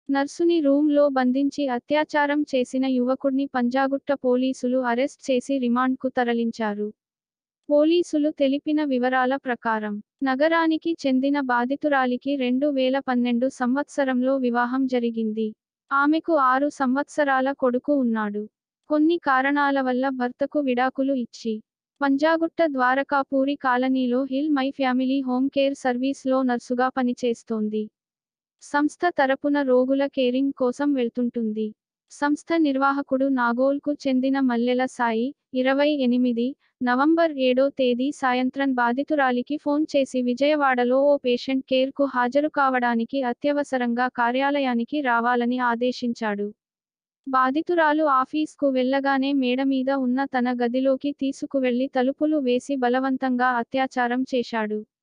నర్సుని room లో బంధించి అత్యాచారం చేసిన యువకుడ్ని పంజాగుట్ట పోలీసులు అరెస్ట్ చేసి రిమాండ్కు తరలించారు పోలీసులు తెలిపిన వివరాల ప్రకారం నగరానికి చెందిన బాధితురాలికి రెండు వేల పన్నెండు సంవత్సరంలో వివాహం జరిగింది ఆమెకు ఆరు సంవత్సరాల కొడుకు ఉన్నాడు కొన్ని కారణాల వల్ల భర్తకు విడాకులు ఇచ్చి పంజాగుట్ట ద్వారకాపూరి కాలనీలో hill my family home care సర్వీస్లో నర్సుగా పనిచేస్తోంది సంస్థ తరపున రోగుల కేరింగ్ కోసం వెళ్తుంటుంది సంస్థ నిర్వాహకుడు నాగోల్కు చెందిన మల్లెల సాయి ఇరవై ఎనిమిది నవంబర్ ఏడో తేదీ సాయంత్రం బాధితురాలికి ఫోన్ చేసి విజయవాడలో ఓ పేషెంట్ కేర్కు హాజరు కావడానికి అత్యవసరంగా కార్యాలయానికి రావాలని ఆదేశించాడు బాధితురాలు ఆఫీస్కు వెళ్లగానే మేడ మీద ఉన్న తన గదిలోకి తీసుకువెళ్లి తలుపులు వేసి బలవంతంగా అత్యాచారం చేశాడు